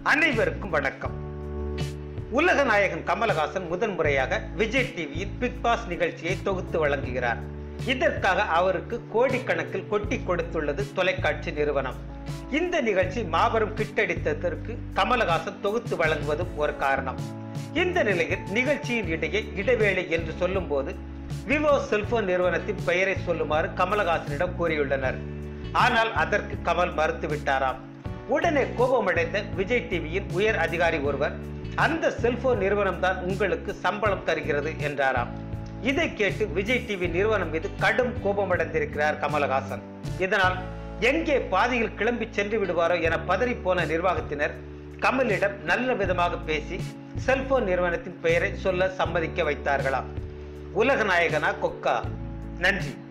அனைவருக்கும் வணக்கம் உலக நாயகன் கமலஹாசன் முதன் முறையாக விஜய் டிவியின் பிக் பாஸ் நிகழ்ச்சியை தொகுத்து வழங்குகிறார் இதற்காக அவருக்கு கோடிக்கணக்கில் கொட்டி கொடுத்துள்ளது தொலைக்காட்சி நிறுவனம் இந்த நிகழ்ச்சி மாபெரும் கிட்டடித்ததற்கு கமலஹாசன் தொகுத்து வழங்குவதும் ஒரு காரணம் இந்த நிலையில் நிகழ்ச்சியின் இடையே இடைவேளை என்று சொல்லும்போது விவோ செல்போன் நிறுவனத்தின் பெயரை சொல்லுமாறு கமலஹாசனிடம் கூறியுள்ளனர் ஆனால் அதற்கு கமல் மறுத்துவிட்டாராம் உடனே கோபமடைந்த விஜய் டிவியின் உயர் அதிகாரி ஒருவர் அந்த செல்போன் நிறுவனம் தான் உங்களுக்கு சம்பளம் தருகிறது என்றாராம் இதை கேட்டு விஜய் டிவி நிறுவனம் மீது கடும் கோபமடைந்திருக்கிறார் கமலஹாசன் இதனால் எங்கே பாதியில் கிளம்பி சென்று விடுவாரோ என பதறிப்போன நிர்வாகத்தினர் கமலிடம் நல்ல விதமாக பேசி செல்போன் நிறுவனத்தின் பெயரை சொல்ல சம்மதிக்க வைத்தார்களாம் உலக நாயகனா கொக்கா நன்றி